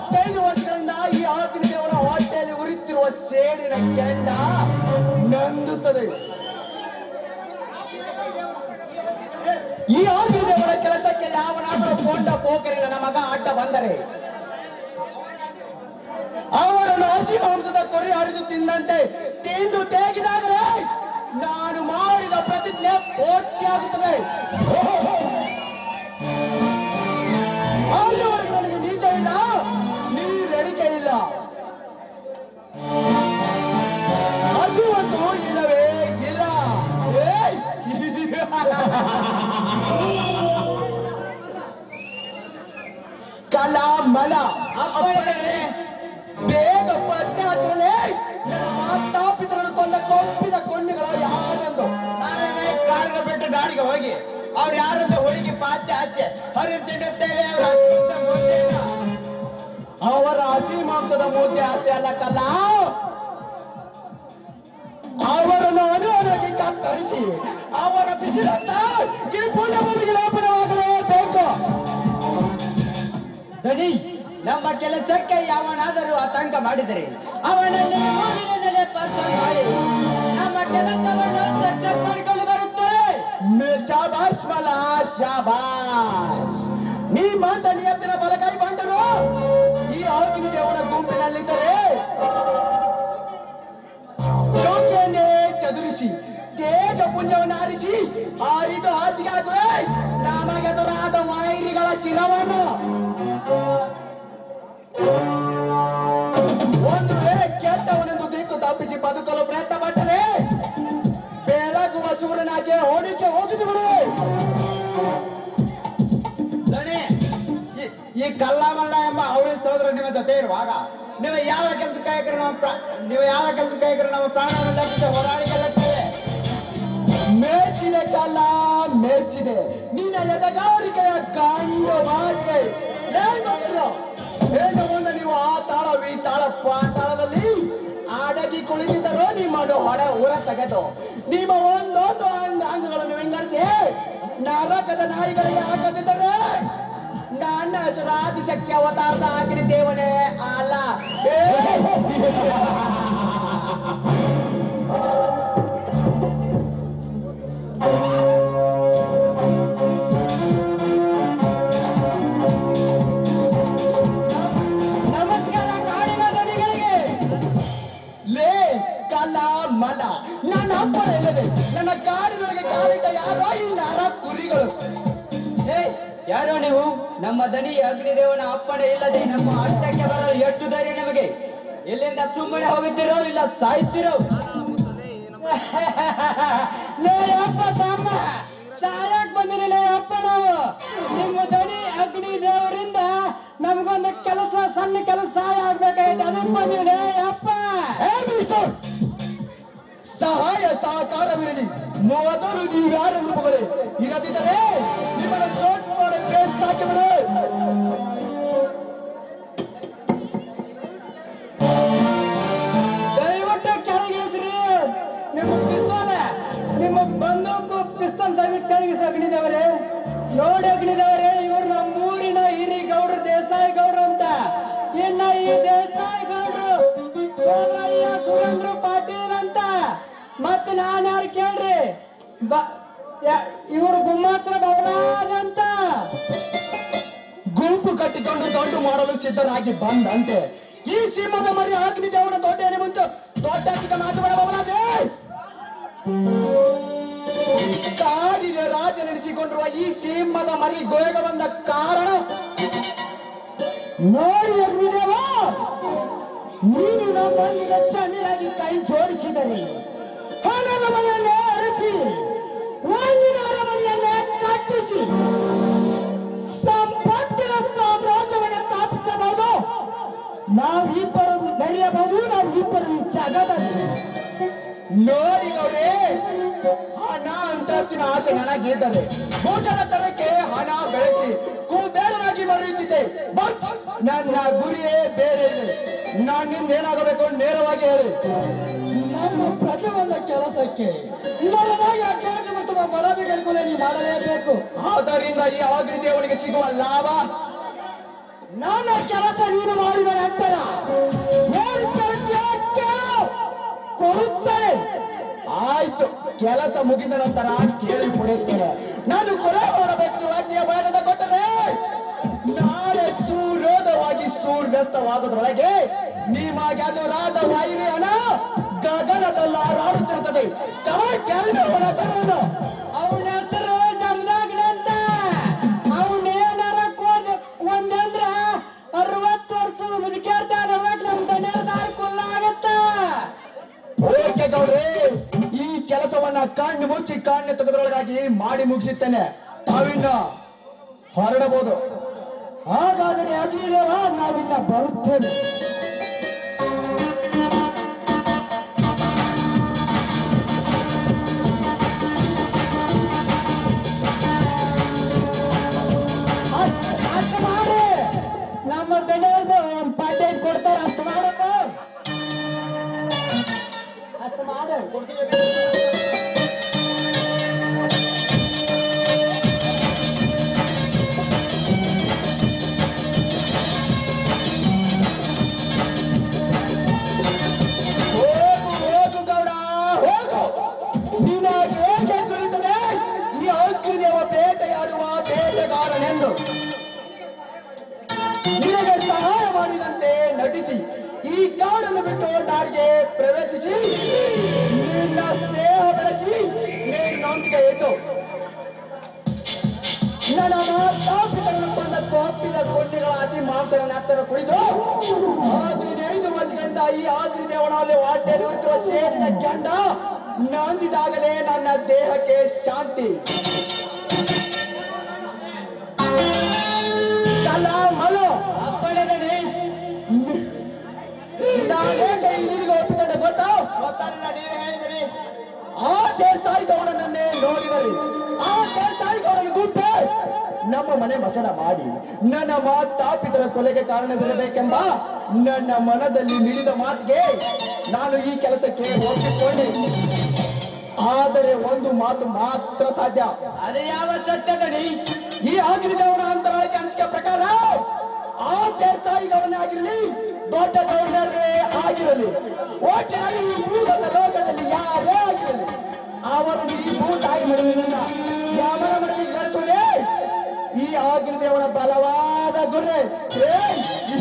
ಮೂವತ್ತೈದು ವರ್ಷಗಳಿಂದ ಈ ಅಗ್ನಿ ದೇವರ ಹೊಟ್ಟೆಯಲ್ಲಿ ಉರಿತಿರುವ ಸೇಡಿನ ಕೆಂಡ ನಂದುತ್ತದೆ ಈ ಅಗ್ನಿ ದೇವರ ಕೆಲಸಕ್ಕೆ ಯಾವನಾದರೂ ಕೊಂಡ ಪೋಕರಿ ನನ್ನ ಮಗ ಅಡ್ಡ ಬಂದರೆ ಅವರನ್ನು ಹಸಿ ಮಾಂಸದ ಕೊರಿ ಹರಿದು ತಿಂದಂತೆ ತಿಂದು ತೆಗೆದಾಗಲೇ ನಾನು ಮಾಡಿದ ಪ್ರತಿಜ್ಞೆ ಪೂರ್ತಿಯಾಗುತ್ತದೆ ಅಲ್ಲಿವರೆಗೂ ನನಗೆ ನೀತ ಇಲ್ಲ ನೀರಡಿಕೆ ಇಲ್ಲ ಹಸುವಂತೂ ಇಲ್ಲವೇ ಇಲ್ಲ ಏಯ್! ಕಲ ಮಲ ಅಪ್ಪಣೆ ಬೇಗ ಪತ್ತೆ ಹಚ್ಚಲೇ ನನ್ನ ಮಾತಾಪಿತರನ್ನು ಕೊಲ್ಲ ಕೊಪ್ಪಿದ ಕೊಂಡಿಗಳ ಯಾರೆಂದು ನಾನೇ ಕಾಡಿಗೆ ಬಿಟ್ಟು ಗಾಡಿಗೆ ಹೋಗಿ ಅವ್ರು ಯಾರಂತ ಹುಡುಗಿ ಪಾತ್ಯ ಹಚ್ಚೆ ಅವ್ರಿಗೆ ತಿನ್ನುತ್ತೇವೆ ಅವರ ಅಸ್ತಿತ್ವ ಗೊತ್ತಿಲ್ಲ. ಅವರ ಹಸಿ ಮಾಂಸದ ಮುದ್ದೆ ಅಷ್ಟೇ ಅಲ್ಲ ಕಲ್ಲ ಅವರನ್ನು ಅನುವಾದಕ್ಕೆ ಕತ್ತರಿಸಿ ಅವರ ಬಿಸಿಲನ್ನ ಈ ಪುಣ್ಯಭೂಮಿಗೆ ಲೇಪನವಾಗಲೇಬೇಕು ದನಿ ನಮ್ಮ ಕೆಲಸಕ್ಕೆ ಯಾವನಾದರೂ ಆತಂಕ ಮಾಡಿದರೆ ಅವನಲ್ಲಿ ಊರಿನ ನೆಲೆ ಪರ್ಸ ಮಾಡಿ ನಮ್ಮ ಕೆಲಸವನ್ನು ಸಕ್ಸಸ್ ಮಾಡಿಕೊಂಡು ಬರುತ್ತೇವೆ ಮೇ- ಶಾಬಾಷ್ ಮಲ ಶಾಬಾಷ್ ನೀ ಮಾತ ನಿಯತ್ತಿನ ಬಲಗೈ ಬಂಡರು ಈ ಅಗ್ನಿ ದೇವರ ಗುಂಪಿನಲ್ಲಿದ್ದರೆ ಚೌಕಿಯನ್ನೇ ಚದುರಿಸಿ ತೇಜ ಪುಂಜವನ್ನು ಆರಿಸಿ ಹಾರಿದು ಹಾತಿಗೆ ಹಾಕುವೆ ನಮಗೆದುರಾದ ವೈರಿಗಳ ಶಿರವನ್ನು ಒಂದು ವೇಳೆ ಕೆಟ್ಟವನೆಂದು ದಿಕ್ಕು ತಪ್ಪಿಸಿ ಬದುಕಲು ಪ್ರಯತ್ನ ಪಟ್ಟರೆ ಬೆಳಗುವ ಸೂರ್ಯನಾಗೆ ಓಡಿಕೆ ಹೋಗಿದ್ದು ಬಿಡು ದಣಿ ಈ- ಈ ಕಲ್ಲಮಲ್ಲ ಎಂಬ ಅವಳಿ ಸೋದರ ನಿಮ್ಮ ಜೊತೆ ಇರುವಾಗ ನೀವು ಯಾವ ಕೆಲಸಕ್ಕೆ ಹಾಕಿದ್ರೆ ನಮ್ಮ ಪ್ರಾ- ನೀವು ಯಾವ ಕೆಲಸಕ್ಕೆ ಹಾಕಿದ್ರೆ ನಮ್ಮ ಪ್ರಾಣವನ್ನು ಲೆಕ್ಕಿಸಿ ಹೋರಾಡಿ ಗೆಲ್ಲುತ್ತೇವೆ ಮೇಚಿದೆ ಕಲ್ಲ ಮೇಚಿದೆ ನಿನ್ನ ಎದಗಾರಿಕೆಯ ಗಂಡು ಮಾತಿಗೆ ಏನು ಇಲ್ಲ. ಏನು ಮುಂದೆ ನೀವು ಆ ತಾಳ ಈ ತಾಳ ಪಾತಾಳದಲ್ಲಿ ಅಡಗಿ ಕುಳಿತಿದ್ದರು ನಿಮ್ಮನ್ನು ಹೊರ ಊರ ತೆಗೆದು ನಿಮ್ಮ ಒಂದೊಂದು ಅಂಗ ಅಂಗಗಳನ್ನು ವಿಂಗಡಿಸಿ ನರಕದ ನಾಯಿಗಳಿಗೆ ಹಾಕದಿದ್ದರೆ ನನ್ನ ಹೆಸರು ಆದಿಶಕ್ತಿ ಅವತಾರದ ಆಗಿನ ದೇವನೇ ಅಲ್ಲ ಏ! ನಮಸ್ಕಾರ ಕಾಡಿನ ದಣಿಗಳಿಗೆ ಲೇ ಕಲ ಮಲ ನನ್ನ ಅಪ್ಪ ಇಲ್ಲದೆ ನನ್ನ ಕಾಡಿನೊಳಗೆ ಕಾಲಿಟ್ಟ ಯಾರೋ ಈ ನರ ಕುರಿಗಳು ಹೇ ಯಾರೋ ನೀವು ನಮ್ಮ ದನಿ ಅಗ್ನಿದೇವನ ಅಪ್ಪಣೆ ಇಲ್ಲದೆ ನಮ್ಮ ಅಟ್ಟಕ್ಕೆ ಬರಲು ಎಷ್ಟು ಧೈರ್ಯ ನಿಮಗೆ ಇಲ್ಲಿಂದ ಸುಮ್ಮನೆ ಹೋಗುತ್ತೀರೋ ಇಲ್ಲ ಸಾಯ್ತಿರೋ ಲೇ ಅಪ್ಪ ತಮ್ಮ ಸಾಯಕ್ ಬಂದಿನಿ ಲೇ ಅಪ್ಪ ನಾವು ನಿಮ್ಮ ದನಿ ಅಗ್ನಿ ದೇವರಿಂದ ನಮಗೊಂದು ಕೆಲಸ ಸಣ್ಣ ಕೆಲಸ ಸಹಾಯ ಆಗ್ಬೇಕಾಯ್ತು ಅದಕ್ಕೆ ಬಂದಿವಿ ಲೇ ಅಪ್ಪ ಸಹಾಯ ಸಹಕಾರವಿರಲಿ ಮೊದಲು ನೀವ್ಯಾರೆಂದು ಮಗಳೇ ಇರದಿದ್ದರೆ ನಿಮ್ಮನ್ನು ಸೋಟ್ ಮಾಡಿ ಬೇಸ್ ಹಾಕಿಬಿಡು ದಯವಿಟ್ಟು ಕೆಳಗಿಳಿಸ್ರಿ ನಿಮ್ಮ ಪಿಸ್ತೂಲ್ ನಿಮ್ಮ ಬಂದೂಕು ಪಿಸ್ತೂಲ್ ದಯವಿಟ್ಟು ಕೆಳಗಿಸಿ ಅಗ್ನಿದೇವರೇ ನೋಡಿ ಅಗ್ನಿದೇವರೇ ಇವರು ನಮ್ಮೂರಿನ ಹಿರಿ ಗೌಡ್ರು ದೇಸಾಯಿ ಗೌಡ್ರು ಅಂತ ಇನ್ನ ಈ ದೇಸಾಯಿ ಗೌಡ್ರು ಸೋಮಯ್ಯ ಸುರೇಂದ್ರ ಪಾಟೀಲ್ ಅಂತ ಮತ್ತೆ ನಾನು ಯಾರು ಕೇಳ್ರಿ ಬ ಇವರು ಗುಮ್ಮಾತ್ರ ಬವರಾಜ್ ಅಂತ ಗುಂಪು ಕಟ್ಟಿಕೊಂಡು ದೊಡ್ಡ ಮಾಡಲು ಸಿದ್ಧರಾಗಿ ಬಂದಂತೆ ಈ ಸಿಂಹದ ಮರಿ ಅಗ್ನಿ ದೇವನ ದೊಡ್ಡ ಎನೆ ಮುಂಚೆ ದೊಡ್ಡ ಚಿಕ್ಕ ಮಾತುಗಳವನಾದೆ ಕಾಡಿನ ರಾಜ ನಡೆಸಿಕೊಂಡಿರುವ ಈ ಸಿಂಹದ ಮರಿ ಗೋಯಗ ಬಂದ ಕಾರಣ ನೋಡಿ ಅಗ್ನಿದೇವ ನೀನು ನಮ್ಮೊಂದಿಗೆ ಸಮೀರಾಗಿ ಕೈ ಜೋಡಿಸಿದರೆ ಹಣದ ಮನೆಯನ್ನೇ ಅರಸಿ ಒಂದಿನ ಅರಮನೆಯನ್ನೇ ಕಟ್ಟಿಸಿ ಸಂಪತ್ತಿನ ಸಾಮ್ರಾಜ್ಯವನ್ನು ಸ್ಥಾಪಿಸಬಹುದು ನಾವಿಬ್ಬರು ನಡೆಯಬಹುದು ನಾವಿಬ್ಬರು ಈ ಜಗದಲ್ಲಿ ನೋಡಿ ಗೌರಿ ಹಣ ಅಂತಸ್ತಿನ ಆಸೆ ನನಗಿದ್ದರೆ ಊಟದ ತರಕ್ಕೆ ಹಣ ಬೆಳೆಸಿ ಕುಬೇರನಾಗಿ ಮರೆಯುತ್ತಿದ್ದೆ ಬಟ್ ನನ್ನ ಗುರಿಯೇ ಬೇರೆ ಇದೆ ನಾನು ನಿಂದ ಏನಾಗಬೇಕು ನೇರವಾಗಿ ಹೇಳಿ ನಮ್ಮ ಪ್ರತಿಯೊಂದು ಕೆಲಸಕ್ಕೆ ನನ್ನದಾಗಿ ಆ ಕೆಲಸ ಮತ್ತು ಬಡವಿ ಕಲ್ಕೊಲೆ ನೀವು ಮಾಡಲೇಬೇಕು ಆದ್ದರಿಂದ ಈ ಅಗ್ನಿ ದೇವನಿಗೆ ಸಿಗುವ ಲಾಭ ನನ್ನ ಕೆಲಸ ನೀನು ಮಾಡಿದ ನಂತರ ಏನ್ ಕೇಳ್ತೀಯ ಕೇಳು. ಕೊಡುತ್ತೇನೆ ಆಯ್ತು ಕೆಲಸ ಮುಗಿದ ನಂತರ ಕೇಳಿ ಕೊಡುತ್ತೇನೆ ನಾನು ಕೊಲೆ ಮಾಡಬೇಕು ಆಜ್ಞೆ ಬಾರದ ಕೊಟ್ಟರೆ ನಾಳೆ ಸೂರ್ಯೋದಯವಾಗಿ ಸೂರ್ಯಾಸ್ತವಾಗದ್ರೊಳಗೆ ನಿಮಗೆ ಅದು ರಾಧ ವಾಯುವಿ ಹಣ ಗಗನದಲ್ಲಿ ಹಾರಾಡುತ್ತಿರುತ್ತದೆ ಕವ ಕೆಲವನ ಹೆಸರೇನು ಅವನ ಹೆಸರು ಜಮದಾಗ್ನ ಅಂತ ಅವನೇನಾರ ಕೋದ ಒಂದಂದ್ರ ಅರವತ್ತು ವರ್ಷದ ಮುದುಕೇರ್ತಾನ ನಮ್ ದಣಿಯರ್ದಾರ ಕುಲ್ಲ ಆಗತ್ತ ಓಕೆ ಗೌಡ್ರಿ ಈ ಕೆಲಸವನ್ನ ಕಣ್ಣು ಮುಚ್ಚಿ ಕಣ್ಣು ತೆಗೆದ್ರೊಳಗಾಗಿ ಮಾಡಿ ಮುಗಿಸುತ್ತೇನೆ ತಾವಿನ್ನ ಹೊರಡಬಹುದು ಹಾಗಾದರೆ ಅಗ್ನಿದೇವ ನಾವಿನ್ನ ಬರುತ್ತೇವೆ ಅಷ್ಟ್- ಅಷ್ಟ್ ಮಾಡಿ ನಮ್ಮ ದಣಿಯರ್ದು ಒಂದು ಪಾಠ ಕೊಡ್ತಾರೆ ಅಷ್ಟು ಮಾಡಪ್ಪ ಅಷ್ಟು ಮಾಡು ಹೋಗು ಹೋಗು ಗೌಡ ಹೋಗು ನಿನಗೆ ಹೇಗೆ ತಿಳಿಯುತ್ತದೆ ಈ ಅಗ್ನಿದೇವ ಬೇಟೆಯಾಡುವ ಬೇಟೆಗಾರನೆಂದು ನಿನಗೆ ಸಹಾಯ ಮಾಡಿದಂತೆ ನಟಿಸಿ ಈ ಕಾಡನ್ನು ಬಿಟ್ಟು ನಾಡಿಗೆ ಪ್ರವೇಶಿಸಿ ನಿನ್ನ ಸ್ನೇಹ ಬೆಳೆಸಿ ನಿನ್ನೊಂದಿಗೆ ಇಟ್ಟು ನನ್ನ ಮಾತಾಪಿತರನ್ನು ಕೊಂದ ಕೋಪಿದ ಕೊಂಡಿಗಳ ಹಸಿ ಮಾಂಸದ ನೆತ್ತರ ಕುಡಿದು ಹದಿನೈದು ವರ್ಷಗಳಿಂದ ಈ ಆದ್ರಿ ದೇವನಲ್ಲಿ ವಾಟೆಯಲ್ಲಿ ಉಳಿದಿರುವ ಸೇರಿನ ಗಂಡ ನಂದಿದಾಗಲೇ ನನ್ನ ದೇಹಕ್ಕೆ ಶಾಂತಿ ಕಲ ಮಲು ಅಪ್ಪಳೆದನೆ ನಾನೇ ಕೈ ನಿನಗೆ ಒಪ್ಪಿಕೊಂಡೆ ಗೊತ್ತಾ ಗೊತ್ತಲ್ಲ ನೀವು ಹೇಳಿದ್ರಿ ಆ ದೇಸಾಯಿಗೌಡನನ್ನೇ ನೋಡಿದರೆ ಆ ದೇಸಾಯಿಗೌಡನ ಗುಂಪೆ ನಮ್ಮ ಮನೆ ಮಸಣ ಮಾಡಿ ನನ್ನ ಮಾತಾಪಿತರ ಕೊಲೆಗೆ ಕಾರಣವಿರಬೇಕೆಂಬ ನನ್ನ ಮನದಲ್ಲಿ ಮಿಡಿದ ಮಾತಿಗೆ ನಾನು ಈ ಕೆಲಸಕ್ಕೆ ಒಪ್ಪಿಕೊಂಡೆ ಆದರೆ ಒಂದು ಮಾತು ಮಾತ್ರ ಸಾಧ್ಯ ಅದು ಯಾವ ಸತ್ಯದಡಿ ಈ ಆಗಿರಿದವನ ಅಂತರಾಳಕ್ಕೆ ಅನಿಸಿಕೆ ಪ್ರಕಾರ ಆ ದೇಸಾಯಿಗವನೇ ಆಗಿರಲಿ ದೊಡ್ಡ ಗೌರ್ನರೇ ಆಗಿರಲಿ ಒಟ್ಟಾಗಿ ಈ ಭೂಗತ ಲೋಕದಲ್ಲಿ ಯಾರೇ ಆಗಿರಲಿ ಅವರನ್ನು ಈ ಭೂತಾಯಿ ಮಡುವಿನಿಂದ ಯಾವನ ಮಡುವಿಗೆ ಕಳಿಸುವುದೇ ಈ ಆಗಿರಿದೇವನ ಬಲವಾದ ಗುರ್ರೆ ಏಯ್!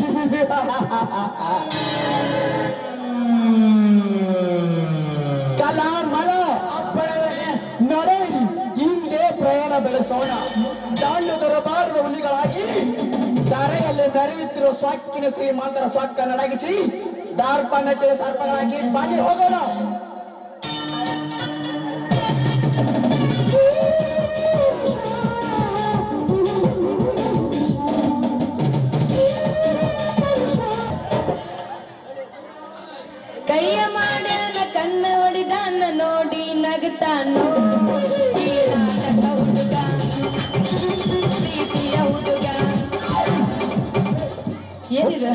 ಕಲಾ ಮಲ ಅಪ್ಪಣೆ ನಡೆಯಿರಿ ಹಿಂದೆ ಪ್ರಯಾಣ ಬೆಳೆಸೋಣ ದಾಂಡು ದೊರಬಾರದ ಹುಲಿಗಳಾಗಿ ಧರೆಯಲ್ಲಿ ನಡೆಯುತ್ತಿರುವ ಸೊಕ್ಕಿನ ಶ್ರೀಮಂತರ ಸೊಕ್ಕ ನಡಗಿಸಿ ದಾರ್ಪ ನಟ್ಟಿನ ಸರ್ಪಗಳಾಗಿ ಬಾಗಿ ಹೋಗೋಣ ಕೈಯ ಮಾಡ್ಯಾನ ಕಣ್ಣ ಹೊಡಿದಾನ ನೋಡಿ ನಗತಾನು ಈ ನಾಟಕ ಹುಡುಗ ಪ್ರೀತಿಯ ಹುಡುಗ ಏನಿದು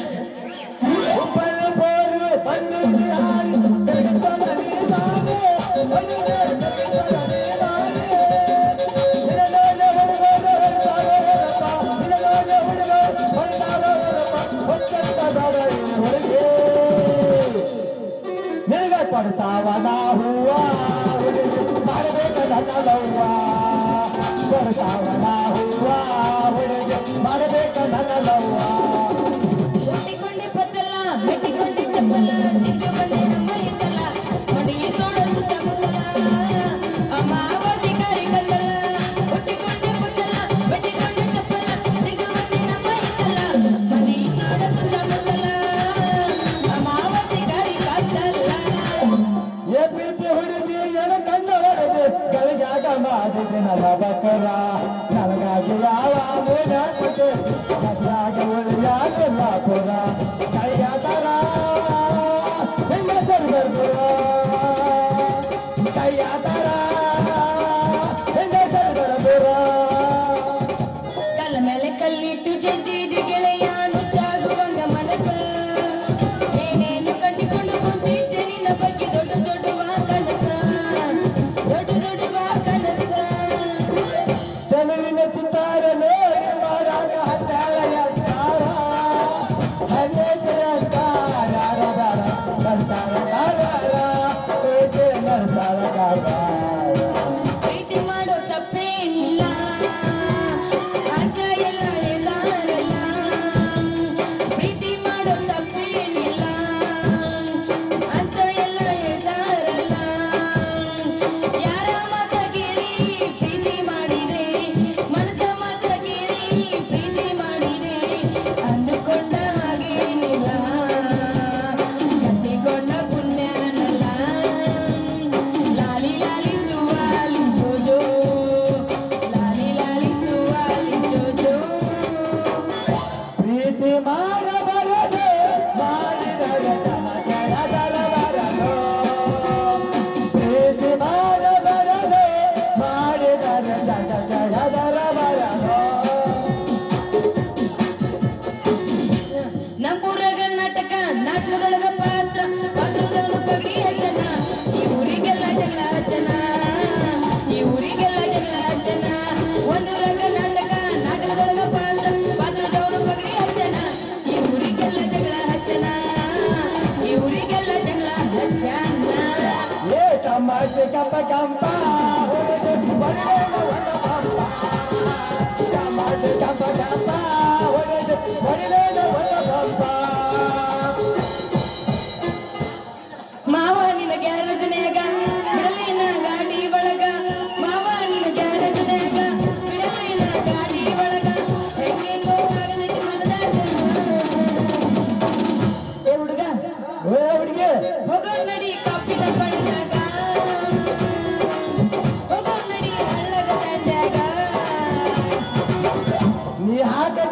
ಸಾವನ ಹೂವ ಮಾಡಬೇಕಲ್ಲ ಹೂವ ಸಾವನ ಹೂವ ಹುಡುಗ ಮಾಡಬೇಕಲ್ಲ ಹೂವ ಹುಟ್ಟಿಕೊಂಡೆ ಪತ್ತಲ್ಲ ಮೆಟ್ಟಿಕೊಂಡೆ ಚಪ್ಪಲ ಚಿಕ್ಕಕೊಂಡೆ ನಮ್ಮ ಇಟ್ಟಲ್ಲ ಹೊಡೆಯಿ ನೋಡಲು ತಪ್ಪಲ್ಲ ಅಮಾವಾಸ್ಯೆ ಕಾರಿ ಕತ್ತಲ್ಲ ಹುಟ್ಟಿಕೊಂಡೆ ಪತ್ತಲ್ಲ ಮೆಟ್ಟಿಕೊಂಡೆ ಚಪ್ಪಲ ಚಿಕ್ಕಕೊಂಡೆ ನಮ್ಮ ಇಟ್ಟಲ್ಲ ಹೊಡೆಯಿ ನೋಡಲು ತಪ್ಪಲ್ಲ ಅಮಾವಾಸ್ಯೆ ಕಾರಿ ಕತ್ತಲ್ಲ ಏ ಪ್ರೀತಿ ಹುಡುಗಿ ಎನ ಕಂಡ ಹೊಡೆದು ಗಳಿಗಾಗ ಮಾಡಿದೆ ನನ್ನ ಬಕರ ನನಗಾಗಿ ಯಾವ ಮೂಲ ಕೊಟ್ಟೆ ಮದ್ಯಾಗ ಉಳಿಯಾಗಿಲ್ಲ ಪುರ ಕೈಯಾತರ ಹೆಂಗಸರು ಬರ್ಬುರ ಕೈಯಾತರ ಹೆಂಗಸರು ಬರ್ಬುರ ಕಲ್ಲ ಮೇಲೆ ಕಲ್ಲಿಟ್ಟು ಜಜ್ಜಿದ ಗೆಳೆಯ ನುಚ್ಚಾಗುವಂಗ ಮನಕ ಏನೇನು ಕಟ್ಟಿಕೊಂಡು ಕುಂತಿದ್ದೆ ನಿನ್ನ ಬಗ್ಗೆ ದೊಡ್ಡ ದೊಡ್ಡವ ಕನಸ ದೊಡ್ಡ ದೊಡ್ಡವ ಕನಸ ಚೆಲುವಿನ ಚಿತ್ತಾರ ನೋಡಿ ಮಾಡಾಗ ಹತ್ತಾಳ ಎತ್ತಾರ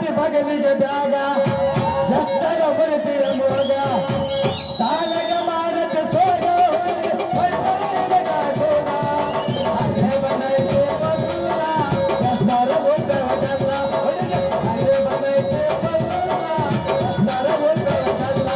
ಬರಿ ಬಗಲಿಗೆ ಬ್ಯಾಗ ಎಷ್ಟರ ಬರುತ್ತೀರ ಮೋಗ ಸಾಲಗ ಮಾಡಕ್ಕೆ ಸೋಗ ಹೊರಟಗ ಸೋಗ ಹಾಗೆ ಬಂದೈತೆ ಬಲ್ಲ ಎಷ್ಟರ ಓದವಲ್ಲ ಹಾಗೆ ಬಂದೈತೆ ಬಲ್ಲ ಎಷ್ಟರ ಓದವಲ್ಲ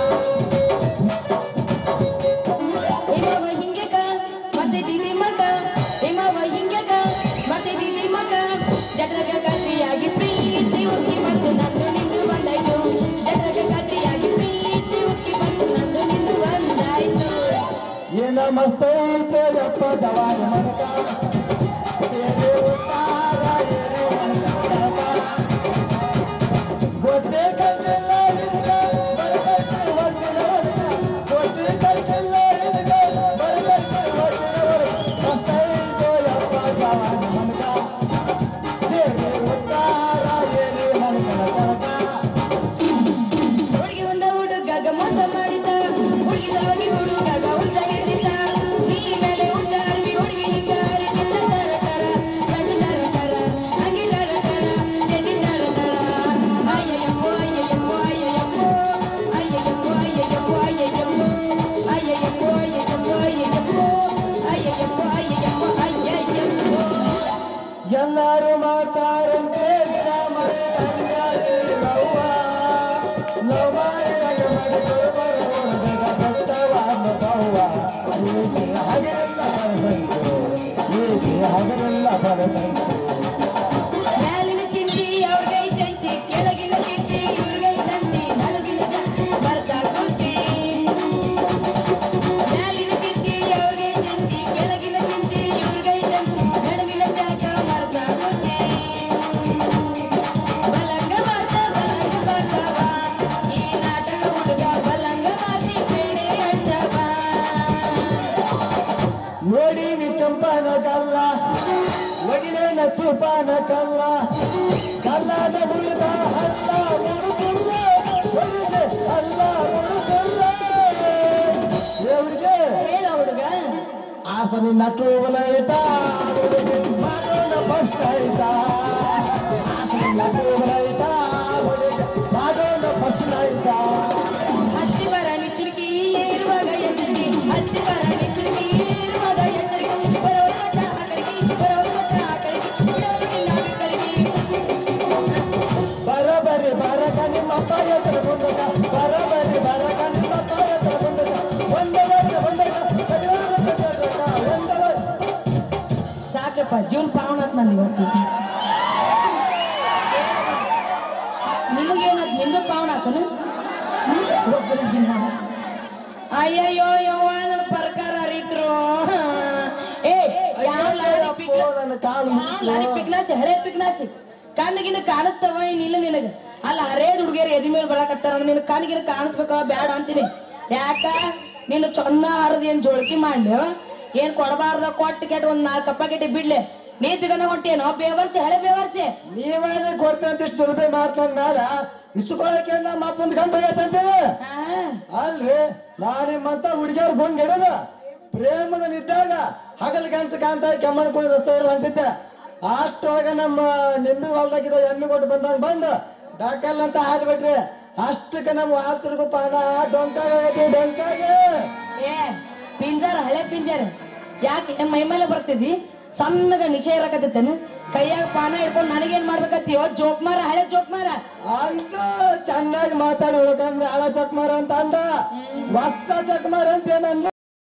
ಹಿಮವ ಹಿಂಗೆಕ ಮತ್ತೆ ದಿದಿ ಮಗ ಹಿಮವ ಹಿಂಗೆಕ ಮತ್ತೆ ದಿದಿ ಮಗ ಜಟ್ರಗ ಕತ್ತಿಯಾಗಿ ಪ್ರೀತಿ ಉಕ್ಕಿ ಬಂದು ನಂದು ನಿಂದು ಬಂದಾಯ್ತು ಜಟ್ರಗ ಕತ್ತಿಯಾಗಿ ಪ್ರೀತಿ ಉಕ್ಕಿ ಬಂದು ನಂದು ನಿಂದು ಬಂದಾಯ್ತು ಏನ ಮಸ್ತೈತೆ ಯಪ್ಪ ಜವಾನ ಮನಕ ಸೇವೆ ಉತ್ತಾರ ಏನೇ ಮನಕ ಗೊತ್ತೇ ಕಟ್ಟಿಲ್ಲ ಇದಕ್ಕ ಬರಬೇಕು ಹೊರಟಿನ ಹೊರಟ ಗೊತ್ತೇ ಕಟ್ಟಿಲ್ಲ ಇದಕ್ಕ ಬರಬೇಕು ಹೊರಟಿನ ಹೊರಟ ಮಸ್ತೈತೆ ಯಪ್ಪ ಜವಾನ ಮನಕ ಸೇವೆ ಉತ್ತಾರ ಏನೇ ಮನಕನ ಕನಕ ಹುಡುಗಿ ಒಂದ ಹುಡುಗಾಗ ಮೋಸ ಮಾಡಿದ ಹುಡುಗಿದಾಗಿ ಹುಡುಗಾಗ ಉಂಟ ಹಿಡಿದ ನೀ ಮೇಲೆ ಉಂಟ ಅರ್ವಿ ಹುಡುಗಿ ಹಿಂಗಾರಿ ನಿನ್ನ ತರ ತರ ಕಣ್ಣು ತರ ತರ ಹಂಗೆ ತರ ತರ ಚೆನ್ನಿ ತರ ತರ ಅಯ್ಯಯ್ಯಪ್ಪೋ ಅಯ್ಯಯ್ಯಪ್ಪೋ ಅಯ್ಯಯ್ಯಪ್ಪೋ ಅಯ್ಯಯ್ಯಪ್ಪೋ ಅಯ್ಯಯ್ಯಪ್ಪೋ ಅಯ್ಯಯ್ಯಪ್ಪೋ ಅಯ್ಯಯ್ಯಪ್ಪೋ ಅಯ್ಯಯ್ಯಪ್ಪೋ ಅಯ್ಯಯ್ಯಪ್ಪೋ ಅಯ್ಯಯ್ಯಪ್ಪೋ ಅಯ್ಯಯ್ಯಪ್ಪೋ ಅಯ್ಯಯ್ಯಪ್ಪೋ ಎಲ್ಲರೂ ಮಾತಾರಂತೆ ಲವ್ವ ಲವ್ ಮಾಡಿದಾಗ ಮಾಡಿದ್ರು ಬರೋದಾಗ ಕಷ್ಟವಾದ ಬವ್ವ ಹೀಗೆ ಹಗರೆಲ್ಲ ಬರಬೇಕು ಹೀಗೆ ಹಗರೆಲ್ಲ ಬರಬೇಕು ಮ್ಯಾಲಿನ ಚಿಂತಿ ಅವ್ರಿಗೈತಂತಿ ಕೆಳಗಿನ ಚಿಂತಿ ಇವ್ರಿಗೈತಂತಿ ನಡುಗಿನ ಜಂತಿ ಬರ್ತಾ ಕುಂತಿ ಮ್ಯಾಲಿನ ಚಿಂತಿ ಅವ್ರಿಗೈತಂತಿ ಕೆಳಗಿನ ಚಿಂತಿ ಇವ್ರಿಗೈತಂತಿ ನಡುವಿನ ಜಾಗ ಬರ್ತಾ ಕುಂತಿ ಬಲಂಗ ಬರ್ತಾ ಬಲಂಗ ಬರ್ತಾವ ಈ ನಾಟಕ ಹುಡುಗ ಬಲಂಗ ಮಾತಿ ಬೇಳೆ ಹಚ್ಚವ ನೋಡಿ ಕೆಂಪನ ಕಲ್ಲ ಒಗಿಲೇನ ಚೂಪಾನ ಕಲ್ಲ ಕಲ್ಲದ ಹುಡುಗ ಅಲ್ಲ ಹುಡುಗಲ್ಲ ಹೊರಗೆ ಅಲ್ಲ ಹುಡುಗಲ್ಲ ದೇವ್ರಿಗೆ ಹೇಳ ಹುಡುಗ ಆಸನಿ ನಟು ಬಲೈತ ಮಾಡೋಣ ಫಸ್ಟ್ ಆಯ್ತಾ ಆಸನಿ ನಟು ಬಲೈತ ಮಾಡೋಣ ಫಸ್ಟ್ ಆಯ್ತಾ ಹತ್ತಿ ಬರ ನಿಚ್ಚುಡುಕಿ ಇರುವಾಗ ಎಚ್ಚರಿಕೆ ಹತ್ತಿ ಬರ ನಿಚ್ಚುಡುಕಿ ಇರುವಾಗ ಎಚ್ಚರಿಕೆ ಬರೋ ಮಟ್ಟ ಆಕಳಿಗೆ ಬರೋ ಮಟ್ಟ ಆಕಳಿಗೆ ಬಿಡೋದಕ್ಕೆ ನಾವು ಕಳಿಗೆ ಬರಬರಿ ಬರಕ ನಿಮ್ಮಪ್ಪ ಎತ್ತರ ಬಂದಕ ಬರಬರಿ ಬರಕ ನಿಮ್ಮಪ್ಪ ಎತ್ತರ ಬಂದಕ ಒಂದವರೆ ಬಂದಕ ಒಂದವರೆ ಸಾಕಪ್ಪ ಜೂನ್ ಪಾವನತ್ ನಾನು ಇವತ್ತು ನಿಮಗೇನತ್ ನಿಮ್ದು ಪಾವನ ಆತನು ಅಯ್ಯಯ್ಯೋ ಯವ್ವ ನನ್ನ ಪ್ರಕಾರ ಅರಿತ್ರು ಏ ಯಾವ ಲಾರಿ ಪಿಕ್ಲ ನನ್ನ ಕಾಲು ಯಾವ ಲಾರಿ ಪಿಕ್ನಾಸಿ ಹಳೆ ಪಿಕ್ನಾಸಿ ಕಣ್ಣಿಗಿನ ಕಾಣಿಸ್ತವ ಇಲ್ಲ ನಿನಗ ಅಲ್ಲ ಹರೇದ್ ಹುಡುಗಿಯರು ಎದಿ ಮೇಲೆ ಬರಕತ್ತಾರ ನಿನ್ ಕಣ್ಣಿಗಿನ ಕಾಣಿಸ್ಬೇಕ ಬ್ಯಾಡ ಅಂತೀನಿ ಯಾಕ ನೀನು ಚೊನ್ನ ಹರಿದ ಏನ್ ಜೋಳ್ಕಿ ಮಾಡ್ಲಿ ಏನ್ ಕೊಡಬಾರ್ದ ಕೊಟ್ಟು ಕೆಟ್ಟ ಒಂದ್ ನಾಲ್ಕು ಕಪ್ಪ ಕೆಟ್ಟಿ ಬಿಡ್ಲಿ ನೀ ತಿಗನ ಹೊಂಟೇನೋ ಬೇವರ್ಸಿ ಹಳೆ ಬೇವರ್ಸಿ ನೀವೇನೆ ಕೊಡ್ತಂತ ಇಷ್ಟು ದುರ್ಬೆ ಮಾಡ್ತಾನ ಮ್ಯಾಲ ಇಸ್ಕೊಳಕ್ಕೆ ನಮ್ಮ ಅಪ್ಪಂದ್ ಗಂಟು ಹೋಗೈತಂತೇನೆ ಹಾ ಅಲ್ರಿ ನಾ ನಿಮ್ಮಂತ ಹುಡುಗಿಯವ್ರು ಬಂದ್ ಹಿಡದ ಪ್ರೇಮದ ನಿದ್ದಾಗ ಹಗಲ್ ಕಾಣ್ತ ಕಾಣ್ತಾ ಕೆಮ್ಮನ್ ಕೂಡ ರಸ್ತೆ ಹೊಂಟಿದ್ದೆ ಅಷ್ಟೊಳಗ ನಮ್ಮ ನಿಂಬಿ ಹೊಲ್ದಾಗಿದ್ದ ಎಮ್ಮಿ ಕೊಟ್ಟು ಬಂದಂಗ ಬಂದು ಡಾಕಲ್ ಅಂತ ಹಾದ್ಬಿಟ್ರಿ ಅಷ್ಟಕ್ಕೆ ನಮ್ಮ ಆತರಿಗೂ ಪಾನ ಡೊಂಕಾಗೈತಿ ಡೊಂಕಾಗೆ ಏ ಪಿಂಜಾರ ಹಳೆ ಪಿಂಜಾರ ಯಾಕೆ ಮೈ ಮೇಲೆ ಬರ್ತಿದ್ದಿ ಸಣ್ಣಗ ನಿಶೆ ಇರಕತ್ತೇನು ಕೈಯಾಗ ಪಾನ ಹಿಡ್ಕೊಂಡು ನನಗೇನ್ ಮಾಡ್ಬೇಕತ್ತೀಯೋ ಜೋಕ್ ಮಾರ ಹಳೆ ಜೋಕ್ ಮಾರ ಅಂತ ಚೆನ್ನಾಗಿ ಮಾತಾಡಿ ಉಳ್ಕಂದ್ರೆ ಹಳ ಚಕ್ಮಾರ ಅಂತ ಅಂದ ವರ್ಷ ಚಕ್ಮಾರ ಅಂತ ಏನಂದ